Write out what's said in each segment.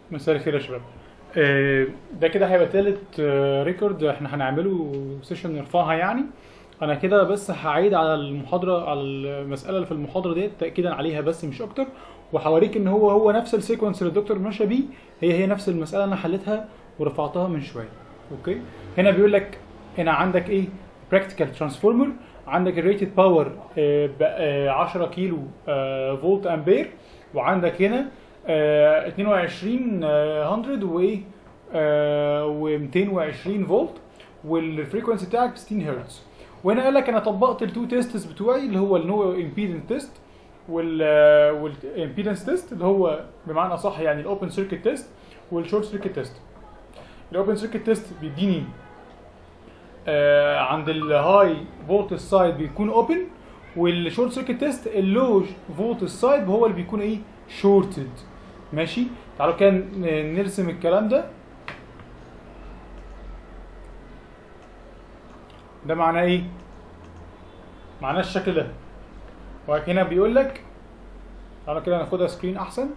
مساء الخير يا شباب آه، ده كده هيبقى تالت آه، ريكورد احنا هنعمله سيشن نرفعها يعني انا كده بس هعيد على المحاضره على المساله اللي في المحاضره ديت تاكيدا عليها بس مش اكتر وهوريك ان هو هو نفس السيكونس اللي الدكتور ماشي بيه هي هي نفس المساله اللي انا حليتها ورفعتها من شويه اوكي هنا بيقول لك هنا عندك ايه براكتيكال ترانسفورمر عندك الريتد باور 10 كيلو آه، فولت امبير وعندك هنا آه، 22 آه، 100 وايه و 220 فولت والفريكونسي بتاعك ب 60 هرتز وهنا قال لك انا طبقت التو تيستس بتوعي اللي هو النو امبيدنس تيست وال والامبيدنس تيست اللي هو بمعنى صح يعني الاوبن سيركت تيست والشورت سيركت تيست الاوبن سيركت تيست بيديني آه عند الهاي فولت سايد بيكون اوبن والشورت سيركت تيست اللو فولت سايد هو اللي بيكون ايه شورتد ماشي تعالوا كده ن- نرسم الكلام ده ده معناه ايه معناه الشكل ده وبعد هنا بيقول لك تعالوا كده ناخدها سكرين احسن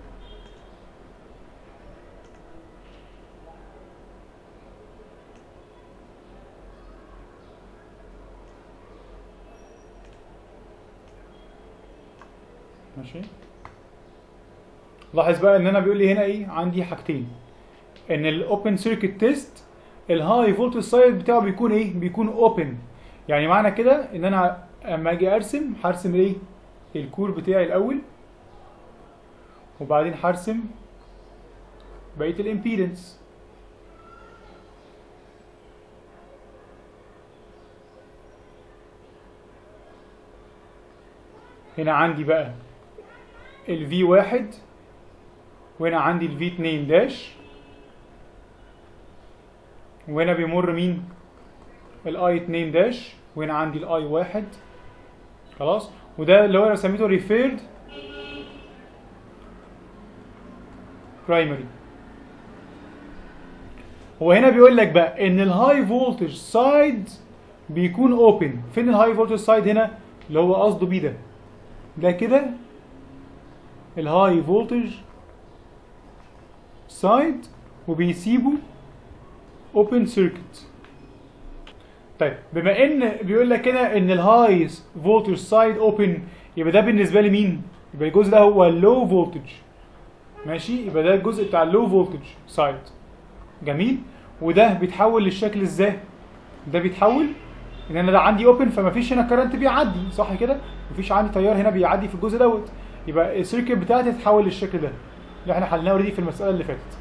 ماشي لاحظ بقى ان انا بيقول لي هنا ايه عندي حاجتين ان الاوبن سيركت تيست الهاي فولت سايد بتاعه بيكون ايه بيكون اوبن يعني معنى كده ان انا اما اجي ارسم هرسم ايه الكور بتاعي الاول وبعدين هرسم بقيه الامبيدنس هنا عندي بقى ال V1 وهنا عندي ال V2 داش وهنا بيمر مين ال I2 داش وهنا عندي ال I1 خلاص وده اللي هو انا سميته ريفيرد برايمري هو هنا بيقول لك بقى ان الهاي فولتج سايد بيكون اوبن فين الهاي فولتج سايد هنا اللي هو قصده بيه ده ده كده الهاي فولتج سايد وبيسيبه اوبن سيركت طيب بما ان بيقول لك كده ان الهاي فولتج سايد اوبن يبقى ده بالنسبه لي مين يبقى الجزء ده هو اللو فولتج ماشي يبقى ده الجزء بتاع اللو فولتج سايد جميل وده بيتحول للشكل ازاي ده بيتحول ان انا ده عندي اوبن فما فيش هنا كرنت بيعدي صح كده مفيش عندي تيار هنا بيعدي في الجزء دوت يبقى السيركت بتاعتي تتحول للشكل ده اللي احنا حلناه اوريدي في المساله اللي فاتت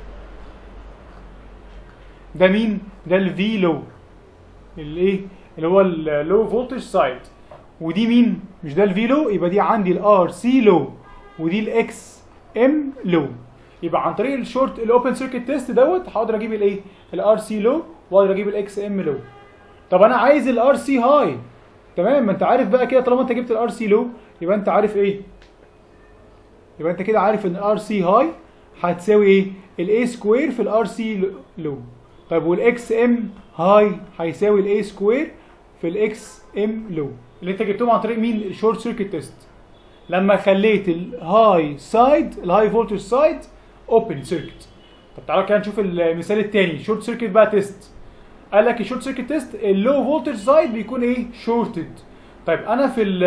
ده مين ده الفي لو الايه اللي هو اللو فولتج سايد ودي مين مش ده الفي لو يبقى دي عندي الار سي لو ودي الاكس ام لو يبقى عن طريق الشورت الاوبن سيركت تيست دوت هقدر اجيب الايه الار سي لو واقدر اجيب الاكس ام لو طب انا عايز الار سي هاي تمام ما انت عارف بقى كده طالما انت جبت الار سي لو يبقى انت عارف ايه يبقى انت كده عارف ان الار سي هاي هتساوي ايه الاي سكوير في الار سي لو طيب والاكس ام هاي هيساوي الاي سكوير في الاكس ام لو اللي انت جبتهم عن طريق مين الشورت سيركت تيست لما خليت الهاي سايد الهاي فولتج سايد اوبن سيركت طب تعالوا كده نشوف المثال الثاني شورت سيركت بقى تيست قال لك الشورت سيركت تيست اللو فولتج سايد بيكون ايه شورتد طيب انا في ال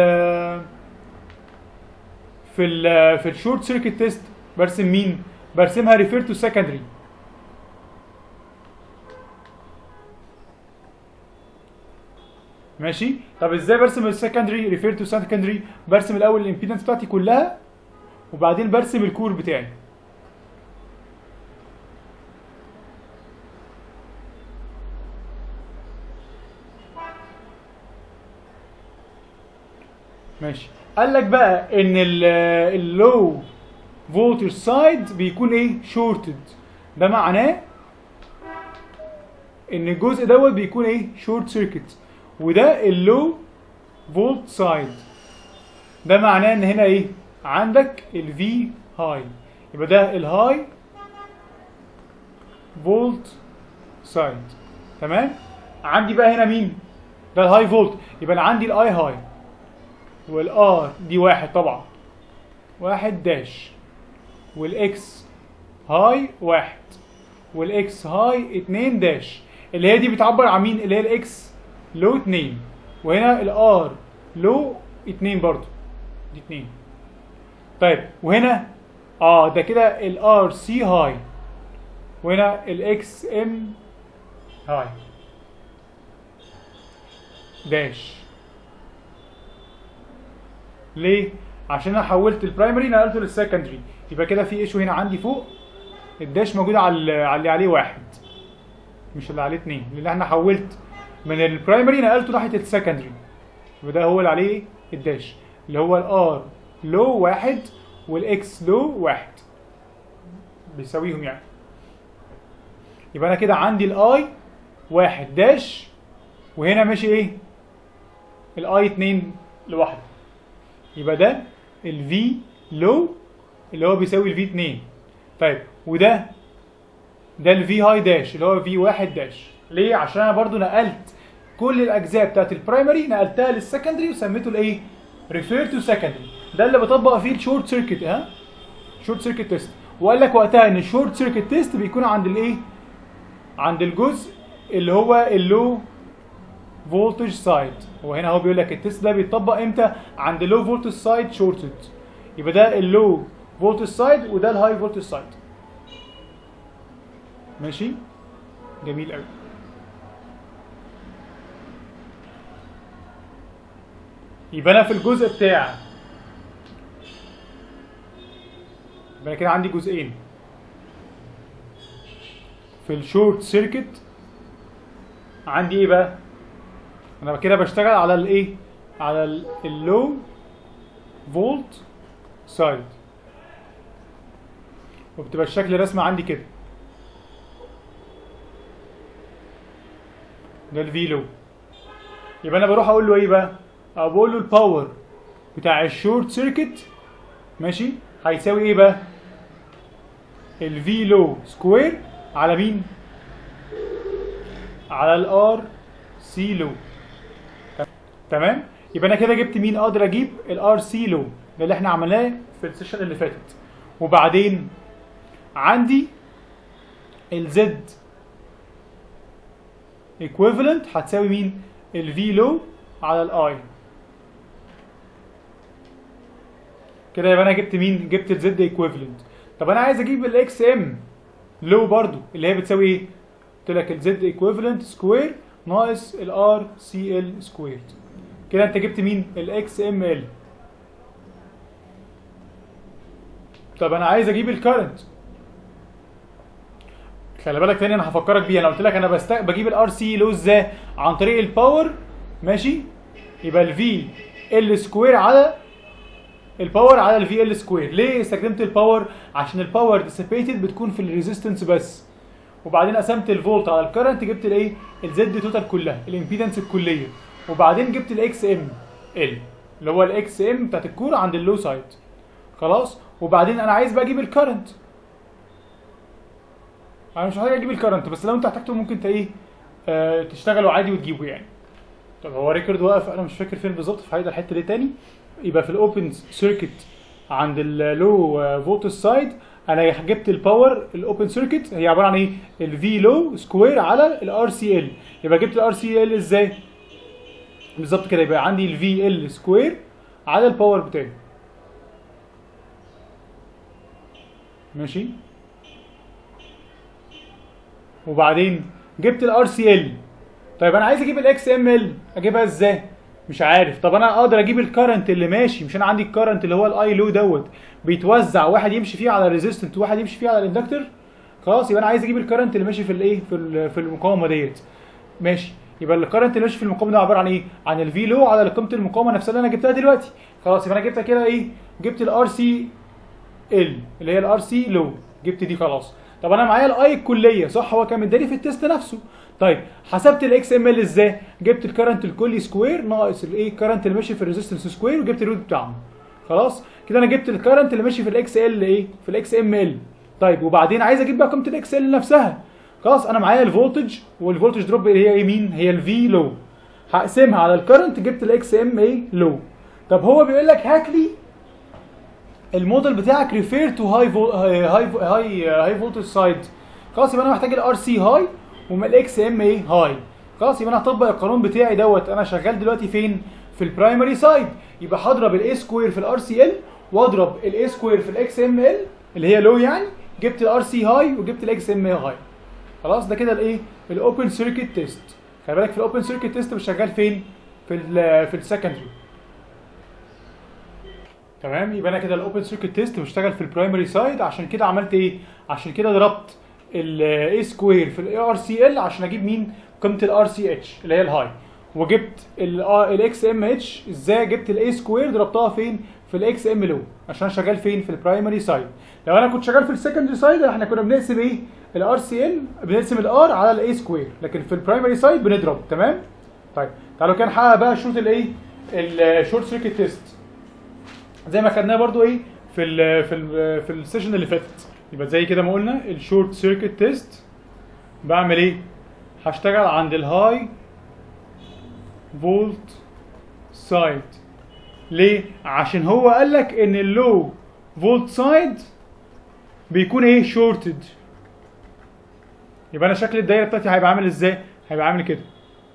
في ال في الشورت سيركت تيست برسم مين برسمها ريفير تو سكندري ماشي طب ازاي برسم السكندري ريفير تو سكندري برسم الاول الامبيدنس بتاعتي كلها وبعدين برسم الكور بتاعي ماشي قال لك بقى ان اللو فولتج سايد بيكون ايه شورتد ده معناه ان الجزء دوت بيكون ايه شورت سيركت وده اللو فولت سايد ده معناه ان هنا ايه عندك الفي هاي يبقى ده الهاي فولت سايد تمام عندي بقى هنا مين ده الهاي فولت يبقى انا عندي الاي هاي والار دي واحد طبعا واحد داش والاكس هاي واحد والاكس هاي اتنين داش اللي هي دي بتعبر عن مين اللي هي الاكس لو اتنين وهنا الار لو اتنين برضو دي اتنين طيب وهنا اه ده كده الار سي هاي وهنا الاكس ام هاي داش ليه؟ عشان انا حولت البرايمري نقلته للسكندري يبقى كده في ايشو هنا عندي فوق الداش موجود على ال- على اللي عليه واحد مش اللي عليه اتنين لان احنا حولت من البرايمري نقلته ناحيه السكندري يبقى ده هو اللي عليه الداش اللي هو الار لو واحد والاكس لو واحد بيساويهم يعني يبقى انا كده عندي الاي واحد داش وهنا ماشي ايه الاي اتنين لوحده يبقى ده الفي لو اللي هو بيساوي الفي 2 طيب وده ده الفي هاي داش اللي هو في 1 داش ليه عشان انا برضو نقلت كل الاجزاء بتاعت البرايمري نقلتها للسكندري وسميته الايه ريفير تو سكندري ده اللي بطبق فيه الشورت سيركت ها شورت سيركت تيست وقال لك وقتها ان الشورت سيركت تيست بيكون عند الايه عند الجزء اللي هو اللو فولتج سايد هو هنا هو بيقول لك التيست ده بيتطبق امتى عند اللو فولتج سايد شورتد يبقى ده اللو فولتج سايد وده الهاي فولتج سايد ماشي جميل قوي يبقى انا في الجزء بتاع يبقى انا كده عندي جزئين في الشورت سيركت عندي ايه بقى انا كده بشتغل على الايه على اللو فولت سايد وبتبقى الشكل رسمه عندي كده ده الفي لو يبقى انا بروح اقول له ايه بقى أو بقول له الباور بتاع الشورت سيركت ماشي هيساوي ايه بقى الفي لو سكوير على مين على الار سي لو تمام يبقى انا كده جبت مين اقدر اجيب الار سي لو ده اللي احنا عملناه في السيشن اللي فاتت وبعدين عندي الزد ايكويفالنت هتساوي مين الفي لو على الاي كده يبقى انا جبت مين جبت الزد ايكويفالنت طب انا عايز اجيب الاكس ام لو برضو اللي هي بتساوي ايه قلت لك الزد ايكويفالنت سكوير ناقص الار سي ال سكوير كده انت جبت مين الاكس ام ال طب انا عايز اجيب الكرنت خلي بالك تاني انا هفكرك بيها انا قلت لك انا بست... بجيب الار سي لو ازاي عن طريق الباور ماشي يبقى الفي ال سكوير على الباور على الفي ال سكوير ليه استخدمت الباور عشان الباور ديسيبيتد بتكون في الريزيستنس بس وبعدين قسمت الفولت على الكرنت جبت الايه الزد توتال كلها الامبيدنس الكليه وبعدين جبت الاكس ام ال اللي هو الاكس ام بتاعت الكوره عند اللو سايد خلاص وبعدين انا عايز بقى اجيب الكرنت انا مش محتاج اجيب الكرنت بس لو انت احتاجته ممكن انت ايه آه تشتغله عادي وتجيبه يعني طب هو ريكورد واقف انا مش فاكر فين بالظبط فهيدا الحته دي تاني يبقى في الاوبن سيركت عند اللو فولت سايد انا جبت الباور الاوبن سيركت هي عباره عن ايه الفي لو سكوير على الار سي ال يبقى جبت الار سي ال ازاي بالظبط كده يبقى عندي الفي ال سكوير على الباور بتاعي ماشي وبعدين جبت الار سي ال طيب انا عايز اجيب الاكس ام ال اجيبها ازاي مش عارف طب انا اقدر اجيب الكرنت اللي ماشي مش انا عندي الكرنت اللي هو الاي لو دوت بيتوزع واحد يمشي فيه على الريزيستنت وواحد يمشي فيه على الاندكتور خلاص يبقى انا عايز اجيب الكرنت اللي ماشي في الايه في ال- في المقاومه ديت ماشي يبقى الكرنت اللي ماشي في المقاومه ده عباره عن ايه عن الفي لو على قيمه المقاومه نفسها اللي انا جبتها دلوقتي خلاص يبقى انا جبتها كده ايه جبت الار سي ال اللي هي الار سي لو جبت دي خلاص طب انا معايا الاي الكليه صح هو كان مداني في التيست نفسه طيب حسبت الاكس ام ال ازاي جبت الكرنت الكلي سكوير ناقص الايه الكرنت اللي ماشي في الريزيستنس سكوير وجبت الروت بتاعهم خلاص كده انا جبت الكرنت اللي ماشي في الاكس ال ايه في الاكس ام ال طيب وبعدين عايز اجيب بقى قيمه الاكس ال نفسها خلاص انا معايا الفولتج والفولتج دروب اللي هي ايه مين هي الفي لو هقسمها على الكرنت جبت الاكس ام ايه لو طب هو بيقول لك هات لي الموديل بتاعك ريفير تو هاي هاي هاي هاي فولتج سايد خلاص يبقى انا محتاج الار سي هاي وما الاكس ام ايه هاي خلاص يبقى انا هطبق القانون بتاعي دوت انا شغال دلوقتي فين في البرايمري سايد يبقى هضرب الاي سكوير في الار سي ال واضرب الاي سكوير في الاكس ام ال اللي هي لو يعني جبت الار سي هاي وجبت الاكس ام هاي خلاص ده كده الايه الاوبن سيركت تيست خلي بالك في الاوبن سيركت تيست مش شغال فين في ال في السكندري تمام يبقى انا كده الاوبن سيركت تيست بشتغل في البرايمري سايد عشان كده عملت ايه عشان كده ضربت الاي سكوير في الاي ار سي ال عشان اجيب مين قيمه الار سي اتش اللي هي الهاي وجبت الاكس ام اتش ازاي جبت الاي سكوير ضربتها فين في الاكس ام لو عشان أنا شغال فين في البرايمري سايد لو انا كنت شغال في السكندري سايد احنا كنا بنقسم ايه الار سي ال بنقسم الار على الاي سكوير لكن في البرايمري سايد بنضرب تمام طيب تعالوا كده نحقق بقى شروط الايه الشورت سيركت تيست زي ما خدناه برضو ايه في ال في ال في السيشن اللي فاتت يبقى زي كده ما قلنا الشورت سيركت تيست بعمل ايه هشتغل عند الهاي فولت سايد ليه عشان هو قال لك ان اللو فولت سايد بيكون ايه شورتد يبقى انا شكل الدايره بتاعتي هيبقى عامل ازاي هيبقى عامل كده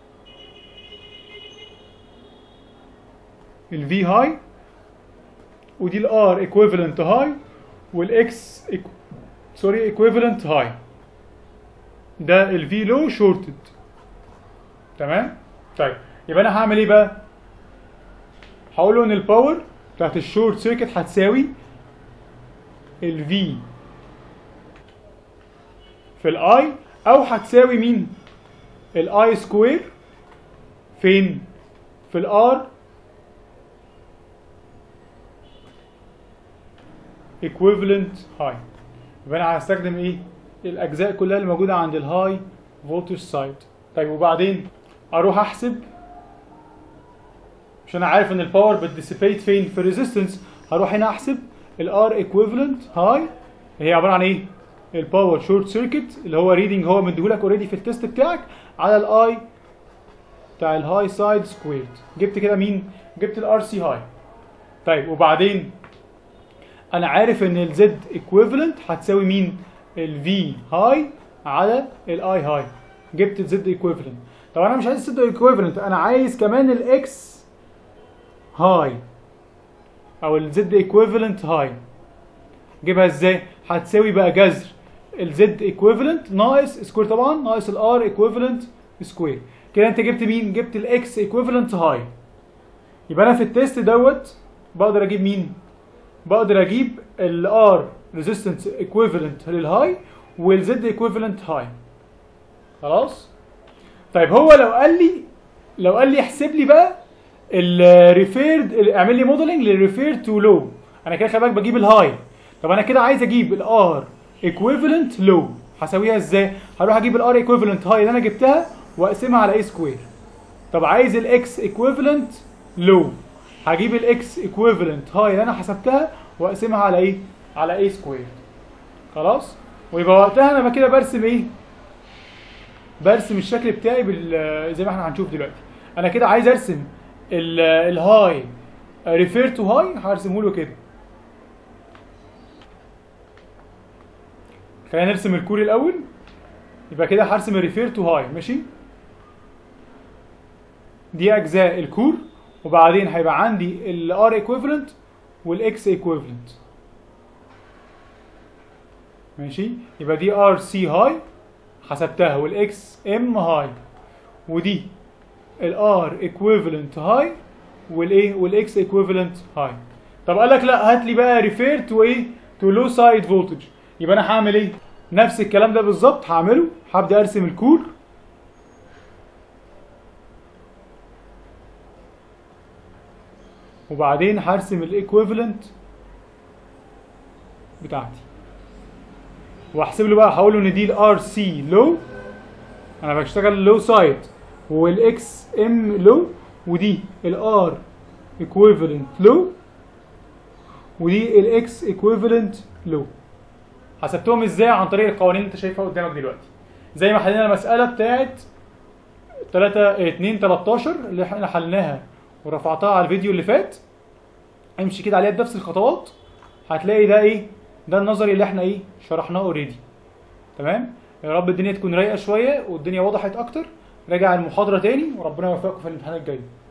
الفي هاي ودي الار ايكويفالنت هاي والاكس سوري ايكويفالنت هاي ده الفي لو شورتد تمام طيب يبقى انا هعمل ايه بقى هقول له ان الباور بتاعت الشورت سيركت هتساوي الفي في الاي او هتساوي مين الاي سكوير فين في الار equivalent high يبقى انا هستخدم ايه الاجزاء كلها اللي موجوده عند الهاي فولتج سايد طيب وبعدين اروح احسب مش انا عارف ان الباور بتديسيبيت فين في الريزيستنس هروح هنا احسب الار ايكويفالنت هاي هي عباره عن ايه الباور شورت سيركت اللي هو ريدنج هو مديهولك اوريدي في التيست بتاعك على الاي بتاع الهاي سايد سكويرد جبت كده مين جبت الار سي هاي طيب وبعدين انا عارف ان الزد ايكويفالنت هتساوي مين الفي هاي على الاي هاي جبت الزد ايكويفالنت طب انا مش عايز الزد ايكويفالنت انا عايز كمان الاكس هاي او الزد ايكويفالنت هاي جيبها ازاي هتساوي بقى جذر الزد ايكويفالنت ناقص سكوير طبعا ناقص الار ايكويفالنت سكوير كده انت جبت مين جبت الاكس ايكويفالنت هاي يبقى انا في التيست دوت بقدر اجيب مين بقدر اجيب الار ريزيستنس ايكويفالنت للهاي والزد ايكويفالنت هاي خلاص طيب هو لو قال لي لو قال لي احسب لي بقى الريفيرد اعمل لي موديلنج للريفير تو لو انا كده خلي بالك بجيب الهاي طب انا كده عايز اجيب الار ايكويفالنت لو هساويها ازاي هروح اجيب الار ايكويفالنت هاي اللي انا جبتها واقسمها على اي سكوير طب عايز الاكس ايكويفالنت لو هجيب الاكس ايكويفالنت هاي اللي انا حسبتها واقسمها على ايه على اي سكوير خلاص ويبقى وقتها انا بقى كده برسم ايه برسم الشكل بتاعي بال زي ما احنا هنشوف دلوقتي انا كده عايز ارسم ال- الهاي ريفير تو هاي هرسمه له كده خلينا نرسم الكوري الاول يبقى كده هرسم الريفير تو هاي ماشي دي اجزاء الكور وبعدين هيبقى عندي الار ايكويفالنت والاكس ايكويفالنت ماشي يبقى دي ار سي هاي حسبتها والاكس ام هاي ودي الار ايكويفالنت هاي والايه والاكس ايكويفالنت هاي طب قال لك لا هات لي بقى ريفير تو ايه تو لو سايد فولتج يبقى انا هعمل ايه نفس الكلام ده بالظبط هعمله هبدا ارسم الكور وبعدين هرسم الايكويفالنت بتاعتي واحسب له بقى هقول له ان دي الار سي لو انا بشتغل لو سايد والاكس ام لو ودي الار ايكويفالنت لو ودي الاكس ايكويفالنت لو حسبتهم ازاي عن طريق القوانين اللي انت شايفها قدامك دلوقتي زي ما حلينا المساله بتاعت 3 2 13 اللي احنا حلناها ورفعتها على الفيديو اللي فات امشي كده عليها بنفس الخطوات هتلاقي ده ايه ده النظري اللي احنا ايه شرحناه اوريدي تمام يا رب الدنيا تكون رايقه شويه والدنيا وضحت اكتر راجع المحاضره تاني وربنا يوفقكم في الامتحان الجاي